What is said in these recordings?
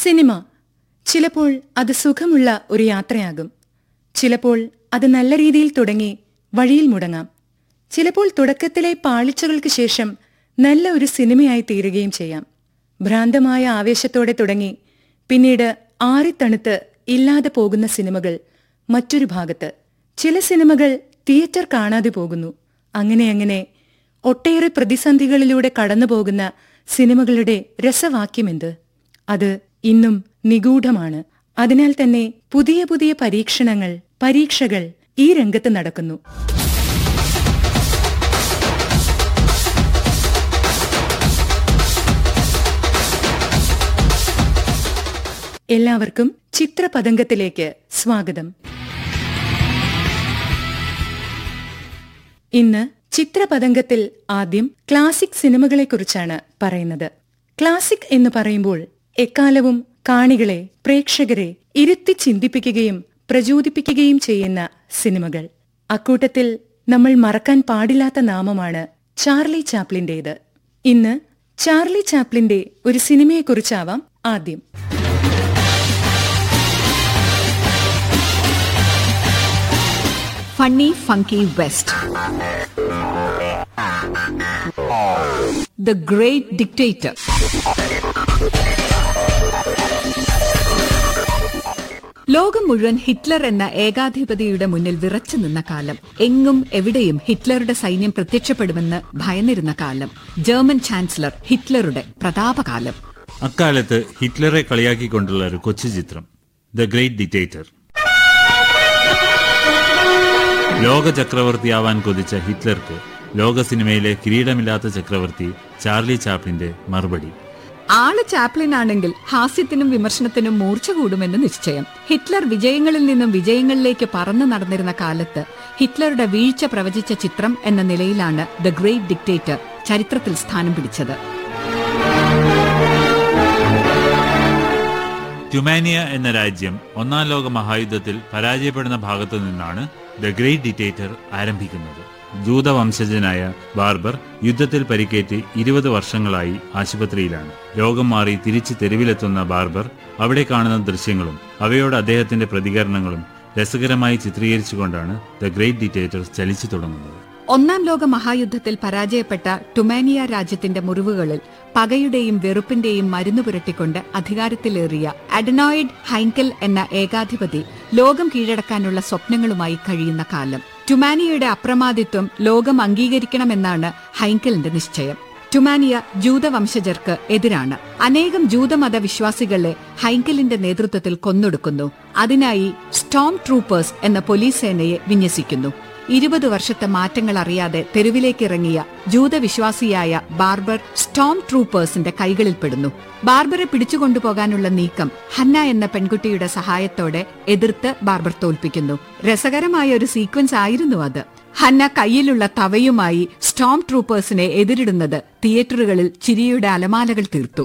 Cinema ചിലപ്പോൾ അത് സുഖമുള്ള ഒരു യാത്രയാകും ചിലപ്പോൾ അത് നല്ല രീതിയിൽ തുടങ്ങി വഴിയിൽ മുടങ്ങാം ചിലപ്പോൾ തുടക്കത്തിലെ പാളിച്ചകൾക്ക് ശേഷം നല്ല ഒരു സിനിമയായി തീരുകയും ചെയ്യാം ഭ്രാന്തമായ ആവേശത്തോടെ തുടങ്ങി പിന്നീട് ആറിത്തണുത്ത് ഇല്ലാതെ പോകുന്ന സിനിമകൾ മറ്റൊരു ഭാഗത്ത് ചില സിനിമകൾ തിയേറ്റർ കാണാതെ പോകുന്നു അങ്ങനെ അങ്ങനെ ഒട്ടേറെ പ്രതിസന്ധികളിലൂടെ കടന്നുപോകുന്ന സിനിമകളുടെ രസവാക്യമെന്ത് അത് ഇന്നും നിഗൂഢമാണ് അതിനാൽ തന്നെ പുതിയ പുതിയ പരീക്ഷണങ്ങൾ പരീക്ഷകൾ ഈ രംഗത്ത് നടക്കുന്നു എല്ലാവർക്കും ചിത്രപതംഗത്തിലേക്ക് സ്വാഗതം ഇന്ന് ചിത്രപതംഗത്തിൽ ആദ്യം ക്ലാസിക് സിനിമകളെക്കുറിച്ചാണ് പറയുന്നത് ക്ലാസിക് എന്ന് പറയുമ്പോൾ എക്കാലവും കാണികളെ പ്രേക്ഷകരെ ഇരുത്തി ചിന്തിപ്പിക്കുകയും പ്രചോദിപ്പിക്കുകയും ചെയ്യുന്ന സിനിമകൾ അക്കൂട്ടത്തിൽ നമ്മൾ മറക്കാൻ പാടില്ലാത്ത നാമമാണ് ചാർലി ചാപ്ലിന്റേത് ഇന്ന് ചാർലി ചാപ്ലിന്റെ ഒരു സിനിമയെക്കുറിച്ചാവാം ആദ്യം Funny Funky West. The Great Dictator. ലോകം മുഴുവൻ ഹിറ്റ്ലർ എന്ന ഏകാധിപതിയുടെ മുന്നിൽ വിറച്ചു നിന്ന കാലം എങ്ങും എവിടെയും ഹിറ്റ്ലറുടെ സൈന്യം പ്രത്യക്ഷപ്പെടുമെന്ന് ഭയന്നിരുന്ന കാലം ജർമ്മൻ ചാൻസലർ ഹിറ്റ്ലറുടെ പ്രതാപകാലം അക്കാലത്ത് ഹിറ്റ്ലറെ കളിയാക്കിക്കൊണ്ടുള്ള ഒരു കൊച്ചു ചിത്രം ദ ഗ്രേറ്റ് ഡിറ്റേറ്റർ ലോക ചക്രവർത്തിയാവാൻ കൊതിച്ച ഹിറ്റ്ലർക്ക് ലോക സിനിമയിലെ കിരീടമില്ലാത്ത ചക്രവർത്തി ചാർലി ചാപ്ലിന്റെ മറുപടി ആള് ചാപ്ലിൻ ആണെങ്കിൽ ഹാസ്യത്തിനും വിമർശനത്തിനും മൂർച്ച കൂടുമെന്ന് നിശ്ചയം ഹിറ്റ്ലർ വിജയങ്ങളിൽ നിന്നും വിജയങ്ങളിലേക്ക് പറന്നു നടന്നിരുന്ന കാലത്ത് ഹിറ്റ്ലറുടെ വീഴ്ച പ്രവചിച്ച ചിത്രം എന്ന നിലയിലാണ് ദ ഗ്രേറ്റ് ഡിക്റ്റേറ്റർ ചരിത്രത്തിൽ സ്ഥാനം പിടിച്ചത് ട്യുമാനിയ എന്ന രാജ്യം ഒന്നാം ലോക മഹായുദ്ധത്തിൽ പരാജയപ്പെടുന്ന ഭാഗത്തു നിന്നാണ് ദ ഗ്രേറ്റ് ഡിറ്റേറ്റർ ആരംഭിക്കുന്നത് ജൂതവംശജനായ ബാർബർ യുദ്ധത്തിൽ പരിക്കേറ്റ് ഇരുപത് വർഷങ്ങളായി ആശുപത്രിയിലാണ് രോഗം മാറി തിരിച്ച് തെരുവിലെത്തുന്ന ബാർബർ അവിടെ കാണുന്ന ദൃശ്യങ്ങളും അവയോട് അദ്ദേഹത്തിന്റെ പ്രതികരണങ്ങളും രസകരമായി ചിത്രീകരിച്ചുകൊണ്ടാണ് ദ ഗ്രേറ്റ് ഡിറ്റേറ്റർ ചലിച്ചു തുടങ്ങുന്നത് ഒന്നാം ലോക മഹായുദ്ധത്തിൽ പരാജയപ്പെട്ട ടുമാനിയ രാജ്യത്തിന്റെ മുറിവുകളിൽ പകയുടെയും വെറുപ്പിന്റെയും മരുന്ന് പുരട്ടിക്കൊണ്ട് അധികാരത്തിലേറിയ അഡനോയിഡ് ഹൈങ്കൽ എന്ന ഏകാധിപതി ലോകം കീഴടക്കാനുള്ള സ്വപ്നങ്ങളുമായി കഴിയുന്ന കാലം ടുമാനിയയുടെ അപ്രമാദിത്വം ലോകം അംഗീകരിക്കണമെന്നാണ് ഹൈങ്കലിന്റെ നിശ്ചയം ടുമാനിയ ജൂതവംശജർക്ക് എതിരാണ് അനേകം ജൂതമത വിശ്വാസികളെ ഹൈങ്കലിന്റെ നേതൃത്വത്തിൽ കൊന്നൊടുക്കുന്നു അതിനായി സ്റ്റോം ട്രൂപ്പേഴ്സ് എന്ന പോലീസ് സേനയെ വിന്യസിക്കുന്നു ഇരുപത് വർഷത്തെ മാറ്റങ്ങൾ അറിയാതെ തെരുവിലേക്കിറങ്ങിയ ജൂതവിശ്വാസിയായ ബാർബർ സ്റ്റോം ട്രൂപ്പേഴ്സിന്റെ കൈകളിൽപ്പെടുന്നു ബാർബറെ പിടിച്ചുകൊണ്ടുപോകാനുള്ള നീക്കം ഹന്ന എന്ന പെൺകുട്ടിയുടെ സഹായത്തോടെ എതിർത്ത് ബാർബർ തോൽപ്പിക്കുന്നു രസകരമായ ഒരു സീക്വൻസ് ആയിരുന്നു അത് ഹന്ന കയ്യിലുള്ള തവയുമായി സ്റ്റോം ട്രൂപ്പേഴ്സിനെ എതിരിടുന്നത് തിയേറ്ററുകളിൽ ചിരിയുടെ അലമാലകൾ തീർത്തു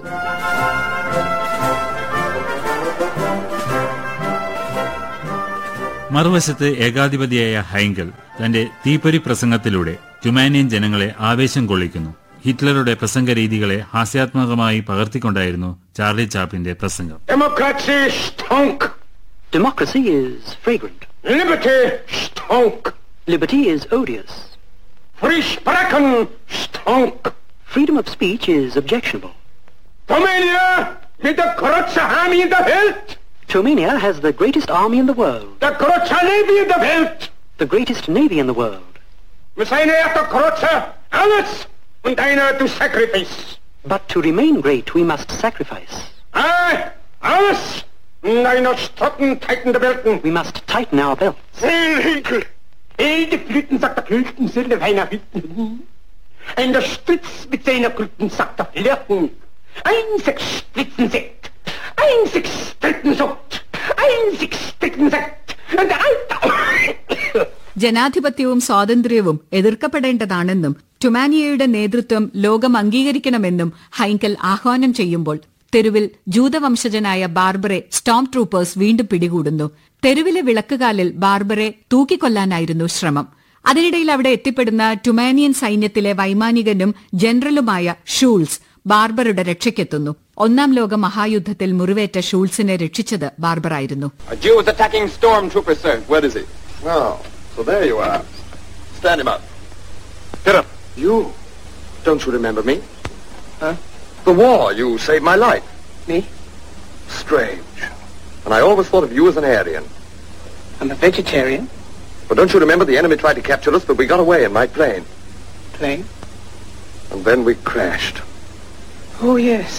മറുവശത്ത് ഏകാധിപതിയായ ഹൈങ്കൽ തന്റെ തീപ്പൊരി പ്രസംഗത്തിലൂടെ ട്യുമാനിയൻ ജനങ്ങളെ ആവേശം കൊള്ളിക്കുന്നു ഹിറ്റ്ലറുടെ പ്രസംഗ രീതികളെ ഹാസ്യാത്മകമായി പകർത്തിക്കൊണ്ടായിരുന്നു ചാർലി ചാപ്പിന്റെ പ്രസംഗം Democracy stunk. Democracy is fragrant. Liberty stunk. Liberty is odious. Free Sprachen stunk. Freedom of speech is objectionable. Romania mit der größte Army in der Welt. Romania has the greatest army in the world, Der größte Navy in der Welt. the greatest navy in the world. Wir seien er der größte alles und einer to sacrifice. But to remain great, we must sacrifice. Ah, alles und einer Strotten tighten der Welten. We must tighten our belts. Ein Hinkel. Ey, die Blüten sagt der Blüten sind feiner Hütten. Ein der Stritz mit seiner Blüten sagt der Flirten. Ein sechs Spritzen Sekt. Ein sechs Spritzen Sucht. Ein sechs Spritzen Sekt. Und der Alter. ജനാധിപത്യവും സ്വാതന്ത്ര്യവും എതിർക്കപ്പെടേണ്ടതാണെന്നും ടുമാനിയയുടെ നേതൃത്വം ലോകം അംഗീകരിക്കണമെന്നും ഹൈങ്കൽ ആഹ്വാനം ചെയ്യുമ്പോൾ തെരുവിൽ ജൂതവംശജനായ ബാർബറെ Storm troopers വീണ്ടും പിടികൂടുന്നു തെരുവിലെ വിളക്കുകാലിൽ ബാർബറെ തൂക്കിക്കൊല്ലാനായിരുന്നു ശ്രമം അതിനിടയിൽ അവിടെ എത്തിപ്പെടുന്ന ടുമാനിയൻ സൈന്യത്തിലെ വൈമാനികനും ജനറലുമായ ഷൂൾസ് ബാർബറുടെ രക്ഷയ്ക്കെത്തുന്നു ഒന്നാം ലോക മഹായുദ്ധത്തിൽ മുറിവേറ്റ ഷൂൾസിനെ രക്ഷിച്ചത് ബാർബറായിരുന്നു A Jew is attacking stormtroopers, sir. Where is he? Oh, so there you are. Stand him up. Get up. You? Don't you remember me? Huh? The war. You saved my life. Me? Strange. And I always thought of you as an Aryan. I'm a vegetarian. But don't you remember the enemy tried to capture us, but we got away in my plane. Plane? And then we crashed. Oh, yes.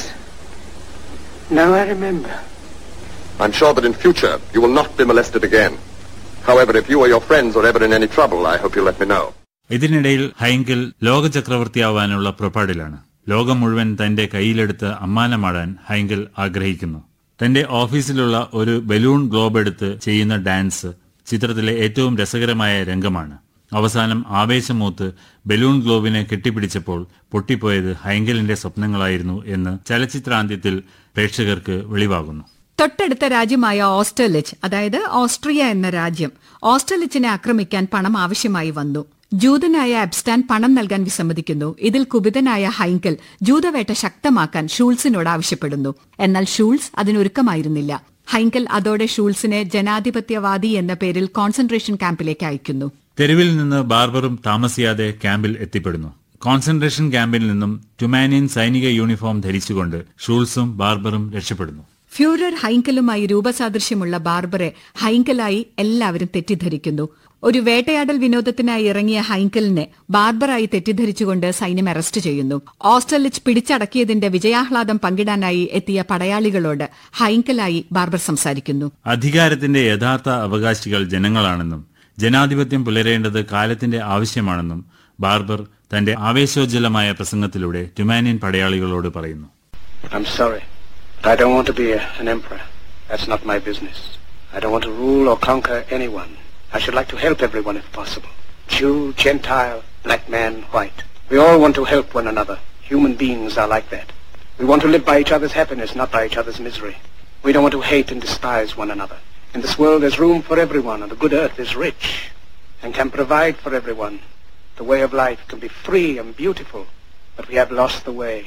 Now I remember. I'm sure that in future you will not be molested again. However, if you or your friends are ever in any trouble, I hope you'll let me know. ഇതിനിടയിൽ ഹൈങ്കിൽ ലോക ചക്രവർത്തിയാവാനുള്ള പുറപ്പാടിലാണ് ലോകം മുഴുവൻ തന്റെ കയ്യിലെടുത്ത് അമ്മാനമാടാൻ ഹൈങ്കിൽ ആഗ്രഹിക്കുന്നു തന്റെ ഓഫീസിലുള്ള ഒരു balloon globe എടുത്ത് ചെയ്യുന്ന ഡാൻസ് ചിത്രത്തിലെ ഏറ്റവും രസകരമായ രംഗമാണ് അവസാനം ആവേശമൂത്ത് ബലൂൺ ഗ്ലോബിനെ കെട്ടിപ്പിടിച്ചപ്പോൾ പൊട്ടിപ്പോയത് ഹൈങ്കലിന്റെ സ്വപ്നങ്ങളായിരുന്നു എന്ന് ചലച്ചിത്രാന്ത്യത്തിൽ പ്രേക്ഷകർക്ക് വെളിവാകുന്നു തൊട്ടടുത്ത രാജ്യമായ ഓസ്ട്രലിച്ച് അതായത് ഓസ്ട്രിയ എന്ന രാജ്യം ഓസ്ട്രലിച്ചിനെ ആക്രമിക്കാൻ പണം ആവശ്യമായി വന്നു ജൂതനായ അബ്സ്റ്റാൻ പണം നൽകാൻ വിസമ്മതിക്കുന്നു ഇതിൽ കുപിതനായ ഹൈങ്കൽ ജൂതവേട്ട ശക്തമാക്കാൻ ഷൂൾസിനോട് ആവശ്യപ്പെടുന്നു എന്നാൽ ഷൂൾസ് അതിനൊരുക്കമായിരുന്നില്ല ഹൈങ്കൽ അതോടെ ഷൂൾസിനെ ജനാധിപത്യവാദി എന്ന പേരിൽ കോൺസെൻട്രേഷൻ ക്യാമ്പിലേക്ക് അയക്കുന്നു തെരുവിൽ നിന്ന് ബാർബറും താമസിയാതെ ക്യാമ്പിൽ എത്തിപ്പെടുന്നു കോൺസെൻട്രേഷൻ ക്യാമ്പിൽ നിന്നും ടുമാനിയൻ സൈനിക യൂണിഫോം ധരിച്ചുകൊണ്ട് ഷൂൾസും ബാർബറും രക്ഷപ്പെടുന്നു ഫ്യൂറർ ഹൈങ്കലുമായി രൂപസാദൃശ്യമുള്ള ബാർബറെ ഹൈങ്കലായി എല്ലാവരും തെറ്റിദ്ധരിക്കുന്നു ഒരു വേട്ടയാടൽ വിനോദത്തിനായി ഇറങ്ങിയ ഹൈങ്കലിനെ ബാർബറായി തെറ്റിദ്ധരിച്ചുകൊണ്ട് സൈന്യം അറസ്റ്റ് ചെയ്യുന്നു ഓസ്ട്രലിച്ച് പിടിച്ചടക്കിയതിന്റെ വിജയാഹ്ലാദം പങ്കിടാനായി എത്തിയ പടയാളികളോട് ഹൈങ്കലായി ബാർബർ സംസാരിക്കുന്നു അധികാരത്തിന്റെ യഥാർത്ഥ അവകാശികൾ ജനങ്ങളാണെന്നും ജനാധിപത്യം പുലരേണ്ടത് കാലത്തിന്റെ ആവശ്യമാണെന്നും ബാർബർ തന്റെ ആവേശോജ്വലമായ പ്രസംഗത്തിലൂടെ ടുമാനിയൻ പടയാളികളോട് പറയുന്നു I'm sorry, but I don't want to be a, an emperor. That's not my business. I don't want to rule or conquer anyone. I should like to help everyone if possible. Jew, Gentile, black man, white. We all want to help one another. Human beings are like that. We want to live by each other's happiness, not by each other's misery. We don't want to hate and despise one another. In this world there's room for everyone, and the good earth is rich and can provide for everyone. The way of life can be free and beautiful, but we have lost the way.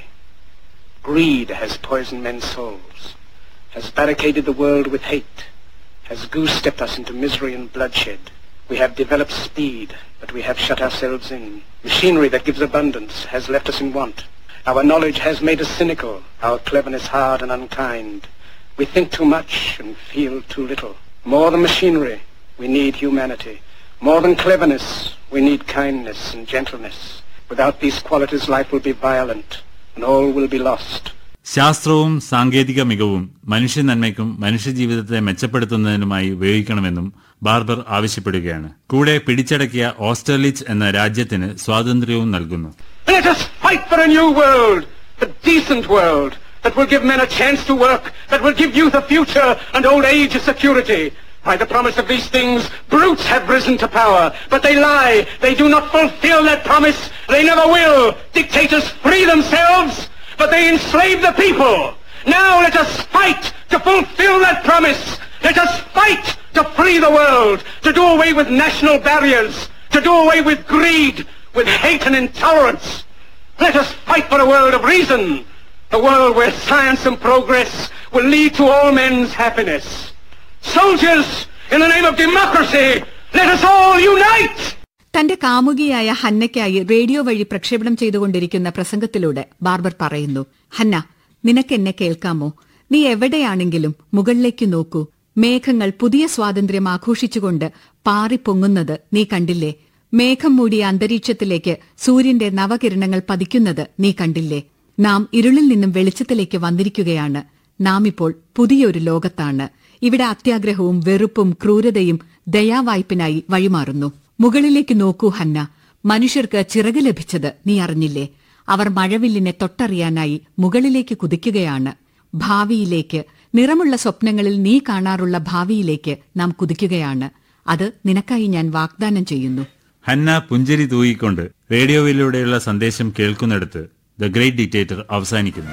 Greed has poisoned men's souls, has barricaded the world with hate, has goose-stepped us into misery and bloodshed. We have developed speed, but we have shut ourselves in. Machinery that gives abundance has left us in want. Our knowledge has made us cynical, our cleverness hard and unkind. We think too much and feel too little. More than machinery, we need humanity. More than cleverness, we need kindness and gentleness. Without these qualities, life will be violent, and all will be lost. ശാസ്ത്രവും സാങ്കേതിക മികവും മനുഷ്യ നന്മയ്ക്കും മനുഷ്യജീവിതത്തെ മെച്ചപ്പെടുത്തുന്നതിനുമായി ഉപയോഗിക്കണമെന്നും barber ആവശ്യപ്പെടുകയാണ് കൂടെ പിടിച്ചടക്കിയ ഓസ്ട്രലിച്ച് എന്ന രാജ്യത്തിന് സ്വാതന്ത്ര്യവും നൽകുന്നു Let us fight for a new world, a decent world, that will give men a chance to work, that will give youth a future and old age a security. By the promise of these things, brutes have risen to power, but they lie. They do not fulfill that promise. They never will. Dictators free themselves, but they enslave the people. Now let us fight to fulfill that promise. Let us fight to free the world, to do away with national barriers, to do away with greed, with hate and intolerance. Let us fight for a world of reason, a world where science and progress will lead to all men's happiness. Soldiers, in the name of democracy, let us all unite! തന്റെ കാമുകിയായ ഹന്നയ്ക്കായി radio വഴി പ്രക്ഷേപണം ചെയ്തുകൊണ്ടിരിക്കുന്ന പ്രസംഗത്തിലൂടെ barber പറയുന്നു Hannah നിനക്ക് എന്നെ കേൾക്കാമോ നീ എവിടെയാണെങ്കിലും മുകളിലേക്ക് നോക്കൂ മേഘങ്ങൾ പുതിയ സ്വാതന്ത്ര്യം ആഘോഷിച്ചുകൊണ്ട് പാറിപ്പൊങ്ങുന്നത് നീ കണ്ടില്ലേ മേഘം മൂടിയ അന്തരീക്ഷത്തിലേക്ക് സൂര്യന്റെ നവകിരണങ്ങൾ പതിക്കുന്നത് നീ കണ്ടില്ലേ നാം ഇരുളിൽ നിന്നും വെളിച്ചത്തിലേക്ക് വന്നിരിക്കുകയാണ് നാം ഇപ്പോൾ പുതിയൊരു ലോകത്താണ് ഇവിടെ അത്യാഗ്രഹവും വെറുപ്പും ക്രൂരതയും ദയാവായ്പിനായി വഴിമാറുന്നു മുകളിലേക്ക് നോക്കൂ ഹന്ന മനുഷ്യർക്ക് ചിറക് ലഭിച്ചത് നീ അറിഞ്ഞില്ലേ അവർ മഴവില്ലിനെ തൊട്ടറിയാനായി മുകളിലേക്ക് കുതിക്കുകയാണ് ഭാവിയിലേക്ക് നിറമുള്ള സ്വപ്നങ്ങളിൽ നീ കാണാറുള്ള ഭാവിയിലേക്ക് നാം കുതിക്കുകയാണ് അത് നിനക്കായി ഞാൻ വാഗ്ദാനം ചെയ്യുന്നു ഹന്ന പുഞ്ചിരി തൂയിക്കൊണ്ട് റേഡിയോയിലൂടെയുള്ള സന്ദേശം കേൾക്കുന്നിടത്ത് ദ ഗ്രേറ്റ് ഡിക്റ്റേറ്റർ അവസാനിക്കുന്നു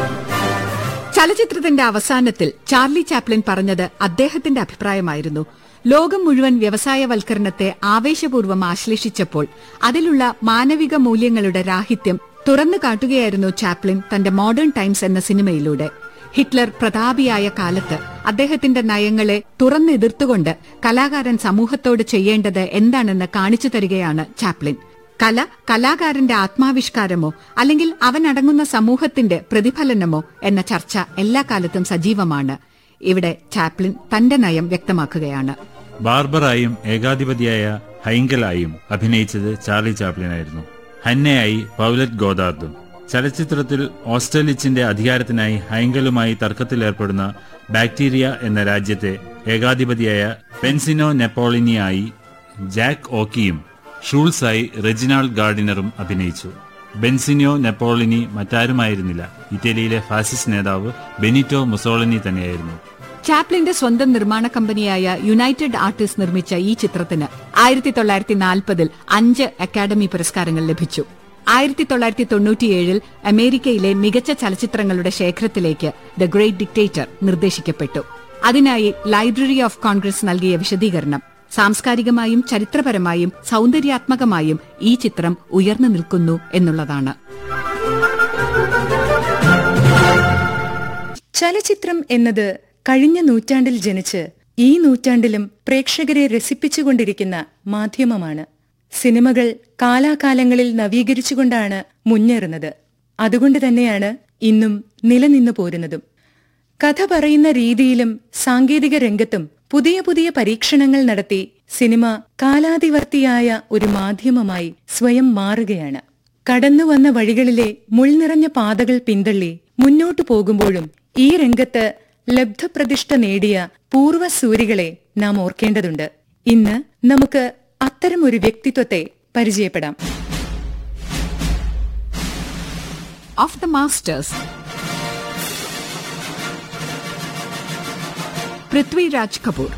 ചലച്ചിത്രത്തിന്റെ അവസാനത്തിൽ ചാർലി ചാപ്ലിൻ പറഞ്ഞത് അദ്ദേഹത്തിന്റെ അഭിപ്രായമായിരുന്നു ലോകം മുഴുവൻ വ്യവസായവൽക്കരണത്തെ ആവേശപൂർവ്വം ആശ്ലേഷിച്ചപ്പോൾ അതിലുള്ള മാനവിക മൂല്യങ്ങളുടെ രാഹിത്യം തുറന്നു കാട്ടുകയായിരുന്നു ചാപ്ലിൻ തന്റെ മോഡേൺ ടൈംസ് എന്ന സിനിമയിലൂടെ ഹിറ്റ്ലർ പ്രതാപിയായ കാലത്ത് അദ്ദേഹത്തിന്റെ നയങ്ങളെ തുറന്നെതിർത്തുകൊണ്ട് കലാകാരൻ സമൂഹത്തോട് ചെയ്യേണ്ടത് എന്താണെന്ന് കാണിച്ചു തരികയാണ് ചാപ്ലിൻ കല കലാകാരന്റെ ആത്മാവിഷ്കാരമോ അല്ലെങ്കിൽ അവനടങ്ങുന്ന സമൂഹത്തിന്റെ പ്രതിഫലനമോ എന്ന ചർച്ച എല്ലാ കാലത്തും സജീവമാണ് ഇവിടെ ചാപ്ലിൻ തന്റെ നയം വ്യക്തമാക്കുകയാണ് ബാർബറായും ഏകാധിപതിയായ ഹൈങ്കലായും അഭിനയിച്ചത് ചാർലി ചാപ്ലിനായിരുന്നു ഹന്നയായി പൗലറ്റ് ഗോദാർദും ചലച്ചിത്രത്തിൽ ഓസ്ട്രേലിച്ചിന്റെ അധികാരത്തിനായി ഹൈങ്കലുമായി തർക്കത്തിലേർപ്പെടുന്ന ബാക്ടീരിയ എന്ന രാജ്യത്തെ ഏകാധിപതിയായ പെൻസിനോ നെപ്പോളിനിയായി ജാക്ക് ഓക്കിയും ഷൂൾസായി റെജിനാൾഡ് ഗാർഡിനറും അഭിനയിച്ചു ബെൻസിനിയോ നെപ്പോളിനി മറ്റാരുമായിരുന്നില്ല ഇറ്റലിയിലെ ഫാസിസ്റ്റ് നേതാവ് ബെനിറ്റോ മുസോളിനി തന്നെയായിരുന്നു ചാപ്ലിന്റെ സ്വന്തം നിർമ്മാണ കമ്പനിയായ യുണൈറ്റഡ് ആർട്ടിസ്റ്റ് നിർമ്മിച്ച ഈ ചിത്രത്തിന് ആയിരത്തി തൊള്ളായിരത്തി നാൽപ്പതിൽ അഞ്ച് അക്കാദമി പുരസ്കാരങ്ങൾ ലഭിച്ചു ആയിരത്തി തൊള്ളായിരത്തി തൊണ്ണൂറ്റിയേഴിൽ അമേരിക്കയിലെ മികച്ച ചലച്ചിത്രങ്ങളുടെ ശേഖരത്തിലേക്ക് ദ ഗ്രേറ്റ് ഡിക്റ്റേറ്റർ നിർദ്ദേശിക്കപ്പെട്ടു അതിനായി ലൈബ്രറി ഓഫ് കോൺഗ്രസ് നൽകിയ വിശദീകരണം സാംസ്കാരികമായും ചരിത്രപരമായും സൗന്ദര്യാത്മകമായും ഈ ചിത്രം ഉയർന്നു നിൽക്കുന്നു എന്നുള്ളതാണ് ചലച്ചിത്രം എന്നത് കഴിഞ്ഞ നൂറ്റാണ്ടിൽ ജനിച്ച് ഈ നൂറ്റാണ്ടിലും പ്രേക്ഷകരെ രസിപ്പിച്ചുകൊണ്ടിരിക്കുന്ന മാധ്യമമാണ് സിനിമകൾ കാലാകാലങ്ങളിൽ നവീകരിച്ചുകൊണ്ടാണ് മുന്നേറുന്നത് അതുകൊണ്ട് തന്നെയാണ് ഇന്നും നിലനിന്നു പോരുന്നതും കഥ പറയുന്ന രീതിയിലും സാങ്കേതിക രംഗത്തും പുതിയ പുതിയ പരീക്ഷണങ്ങൾ നടത്തി സിനിമ കാലാതിവർത്തിയായ ഒരു മാധ്യമമായി സ്വയം മാറുകയാണ് കടന്നുവന്ന വഴികളിലെ മുൾനിറഞ്ഞ പാതകൾ പിന്തള്ളി മുന്നോട്ടു പോകുമ്പോഴും ഈ രംഗത്ത് ലബ്ധപ്രതിഷ്ഠ നേടിയ പൂർവ്വസൂരികളെ നാം ഓർക്കേണ്ടതുണ്ട് ഇന്ന് നമുക്ക് അത്തരമൊരു വ്യക്തിത്വത്തെ പരിചയപ്പെടാം of the masters Prithviraj Kapoor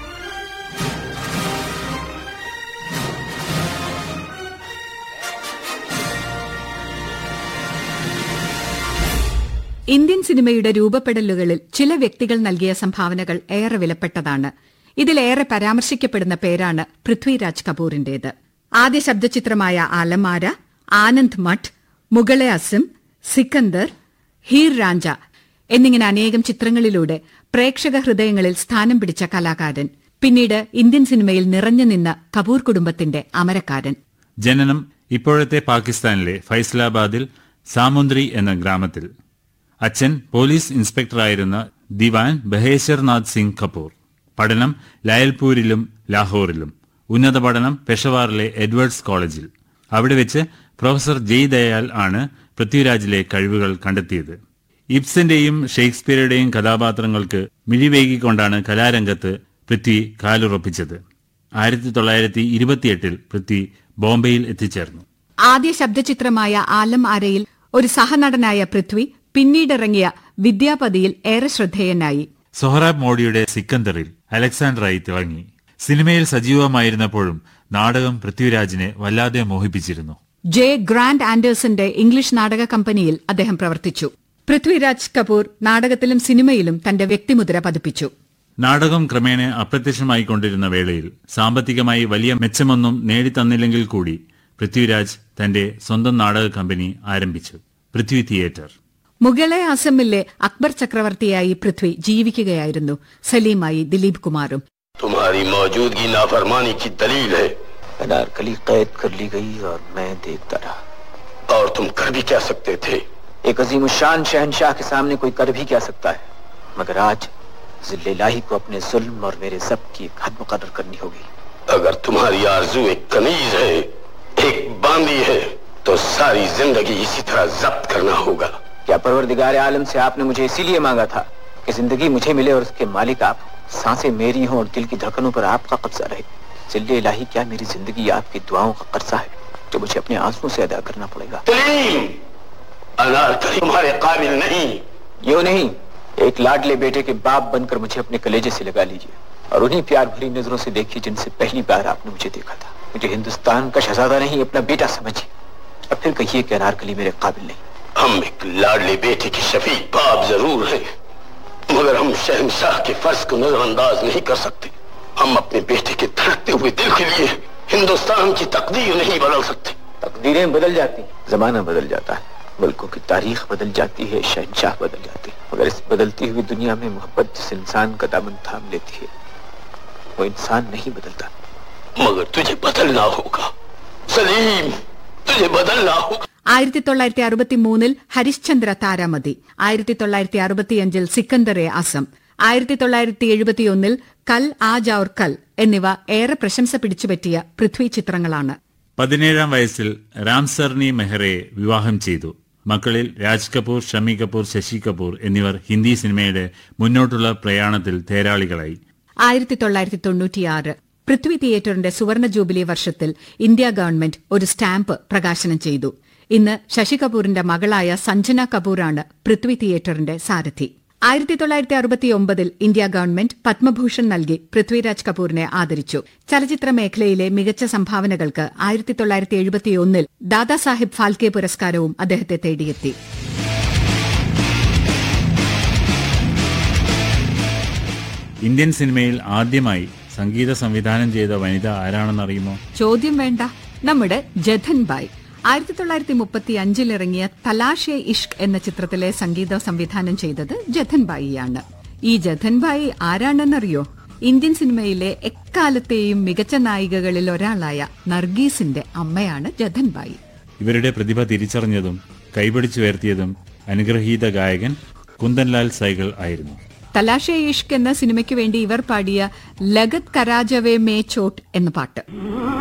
Indian സിനിമയുടെ രൂപപ്പെടലുകളിൽ ചില വ്യക്തികൾ നൽകിയ സംഭാവനകൾ ഏറെ വിലപ്പെട്ടതാണ് ഇതിലേറെ പരാമർശിക്കപ്പെടുന്ന പേരാണ് പൃഥ്വിരാജ് കപൂറിന്റേത് ആദ്യ ശബ്ദചിത്രമായ ആലമാര ആനന്ദ് മഠ് മുഗളെ അസിം സിക്കന്ദർ ഹീർ രാഞ്ച എന്നിങ്ങനെ അനേകം ചിത്രങ്ങളിലൂടെ പ്രേക്ഷക ഹൃദയങ്ങളിൽ സ്ഥാനം പിടിച്ച കലാകാരൻ പിന്നീട് ഇന്ത്യൻ സിനിമയിൽ നിറഞ്ഞു നിന്ന കപൂർ കുടുംബത്തിന്റെ അമരക്കാരൻ ജനനം ഇപ്പോഴത്തെ പാകിസ്ഥാനിലെ ഫൈസലാബാദിൽ സാമുന്ദ്രി എന്ന ഗ്രാമത്തിൽ അച്ഛൻ പോലീസ് ഇൻസ്പെക്ടറായിരുന്ന ദിവാൻ ബഹേശ്വർനാഥ് സിംഗ് കപൂർ പഠനം ലയൽപൂരിലും ലാഹോറിലും ഉന്നത പഠനം പെഷവാറിലെ എഡ്വേർഡ്സ് കോളേജിൽ അവിടെ വെച്ച് പ്രൊഫസർ ജയ് ദയാൽ ആണ് പൃഥ്വിരാജിലെ കഴിവുകൾ കണ്ടെത്തിയത് ഇബ്സന്റെയും ഷേക്സ്പിയറുടെയും കഥാപാത്രങ്ങൾക്ക് മിഴിവേകിക്കൊണ്ടാണ് കലാരംഗത്ത് പൃഥ്വി കാലുറപ്പിച്ചത് ആയിരത്തി തൊള്ളായിരത്തി ഇരുപത്തിയെട്ടിൽ പൃഥ്വി ബോംബെയിൽ എത്തിച്ചേർന്നു ആദ്യ ശബ്ദചിത്രമായ ആലം ആരയിൽ ഒരു സഹനടനായ പൃഥ്വി പിന്നീടിറങ്ങിയ വിദ്യാപതിയിൽ ഏറെ ശ്രദ്ധേയനായി സൊഹറാബ് മോഡിയുടെ സിക്കന്ദറിൽ അലക്സാണ്ടറായി തിളങ്ങി സിനിമയിൽ സജീവമായിരുന്നപ്പോഴും നാടകം പൃഥ്വിരാജിനെ വല്ലാതെ മോഹിപ്പിച്ചിരുന്നു ജെ ഗ്രാൻഡ് ആൻഡേഴ്സന്റെ ഇംഗ്ലീഷ് നാടക കമ്പനിയിൽ അദ്ദേഹം പ്രവർത്തിച്ചു പൃഥ്വിരാജ് കപൂർ നാടകത്തിലും സിനിമയിലും തന്റെ വ്യക്തിമുദ്ര പതിപ്പിച്ചു നാടകം ക്രമേണ അപ്രത്യക്ഷമായിക്കൊണ്ടിരുന്ന വേളയിൽ സാമ്പത്തികമായി വലിയ മെച്ചമൊന്നും നേടിത്തന്നില്ലെങ്കിൽ കൂടി പൃഥ്വിരാജ് തന്റെ സ്വന്തം നാടക കമ്പനി ആരംഭിച്ചു പൃഥ്വി തിയേറ്റർ മുഗളെ അസമിലെ അക്ബർ ചക്രവർത്തിയായി പൃഥ്വി ജീവിക്കുകയായിരുന്നു സലീമായി ദിലീപ് കുമാറും तुम्हारी मौजूदगी नाफरमानी की दलील है अनारकली कैद कर ली गई और मैं देखता रहा और तुम कर भी क्या सकते थे एक अजीम शान शहनशाह के सामने कोई कर भी क्या सकता है मगर आज जिले लाही को अपने जुल्म और मेरे जब की एक हद मुकर्र करनी होगी अगर तुम्हारी आरजू एक कनीज है एक बांदी है तो सारी जिंदगी इसी तरह जब्त करना होगा क्या परवरदिगार आलम से आपने मुझे इसीलिए मांगा था कि जिंदगी मुझे मिले और उसके मालिक आप सांसें मेरी हों और दिल की धड़कनों पर आपका कब्जा रहे जिले इलाही क्या मेरी जिंदगी आपकी दुआओं का कर्जा है जो मुझे अपने आंसुओं से अदा करना पड़ेगा तलीम अनारकली तुम्हारे काबिल नहीं यूं नहीं एक लाडले बेटे के बाप बनकर मुझे अपने कलेजे से लगा लीजिए और उन्हीं प्यार भरी नजरों से देखिए जिनसे पहली बार आपने मुझे देखा था मुझे हिंदुस्तान का शहजादा नहीं अपना बेटा समझिए और फिर कहिए कि अनारकली मेरे काबिल नहीं हम एक लाडले बेटे के शफीक बाप जरूर हैं मगर हम शहनशाह के फर्ज को नजरअंदाज नहीं कर सकते हम अपने बेटे के धड़कते हुए दिल के लिए हिंदुस्तान की तकदीर नहीं बदल सकते तकदीरें बदल जाती हैं, जमाना बदल जाता है मुल्कों की तारीख बदल जाती है शहनशाह बदल जाते हैं मगर इस बदलती हुई दुनिया में मोहब्बत जिस इंसान का दामन थाम लेती है वो इंसान नहीं बदलता मगर तुझे बदलना होगा सलीम तुझे बदलना होगा ആയിരത്തി തൊള്ളായിരത്തി അറുപത്തി മൂന്നിൽ ഹരിശ്ചന്ദ്ര താരാമതി ആയിരത്തി തൊള്ളായിരത്തി അറുപത്തിയഞ്ചിൽ സിക്കന്ദർ എ അസം ആയിരത്തി തൊള്ളായിരത്തി എഴുപത്തിയൊന്നിൽ കൽ ആജ് ഔർ കൽ എന്നിവ ഏറെ പ്രശംസ പിടിച്ചുപറ്റിയ പൃഥ്വി ചിത്രങ്ങളാണ് പതിനേഴാം വയസ്സിൽ രാംസർണി മെഹ്റയെ വിവാഹം ചെയ്തു മക്കളിൽ രാജ് കപൂർ ഷമി കപൂർ ശശി കപൂർ എന്നിവർ ഹിന്ദി സിനിമയുടെ മുന്നോട്ടുള്ള പ്രയാണത്തിൽ തേരാളികളായി ആയിരത്തി തൊള്ളായിരത്തി തൊണ്ണൂറ്റിയാറ് പൃഥ്വി തിയേറ്ററിന്റെ സുവർണ ജൂബിലി വർഷത്തിൽ ഇന്ത്യ ഗവൺമെന്റ് ഒരു സ്റ്റാമ്പ് പ്രകാശനം ചെയ്തു ഇന്ന് ശശി കപൂറിന്റെ മകളായ സഞ്ജന കപൂറാണ് പൃഥ്വി തിയേറ്ററിന്റെ സാരഥി ആയിരത്തി തൊള്ളായിരത്തി അറുപത്തിയൊമ്പതിൽ ഇന്ത്യ ഗവൺമെന്റ് പത്മഭൂഷൺ നൽകി പൃഥ്വിരാജ് കപൂറിനെ ആദരിച്ചു ചലച്ചിത്ര മേഖലയിലെ മികച്ച സംഭാവനകൾക്ക് ആയിരത്തി തൊള്ളായിരത്തി എഴുപത്തിയൊന്നിൽ ദാദാസാഹിബ് ഫാൽക്കെ പുരസ്കാരവും അദ്ദേഹത്തെ തേടിയെത്തി ഇന്ത്യൻ സിനിമയിൽ ആദ്യമായി സംഗീത സംവിധാനം ചെയ്ത വനിത ആരാണെന്നറിയുമോ ചോദ്യം വേണ്ട നമ്മുടെ ജഥൻ ബായ് ആയിരത്തി തൊള്ളായിരത്തി മുപ്പത്തി അഞ്ചിൽ ഇറങ്ങിയ തലാഷെ ഇഷ്ക് എന്ന ചിത്രത്തിലെ സംഗീത സംവിധാനം ചെയ്തത് ജഥൻ ബായിയാണ് ഈ ജഥൻ ബായി ആരാണെന്നറിയോ ഇന്ത്യൻ സിനിമയിലെ എക്കാലത്തെയും മികച്ച നായികകളിൽ ഒരാളായ നർഗീസിന്റെ അമ്മയാണ് ജഥൻ ബായി ഇവരുടെ പ്രതിഭ തിരിച്ചറിഞ്ഞതും കൈപിടിച്ചുയർത്തിയതും അനുഗ്രഹീത ഗായകൻ കുന്ദൻലാൽ സൈകൾ ആയിരുന്നു തലാഷെ ഇഷ്ക് എന്ന സിനിമയ്ക്ക് വേണ്ടി ഇവർ പാടിയ ലഗത് കരാജവേ മേ ചോട്ട് എന്ന പാട്ട്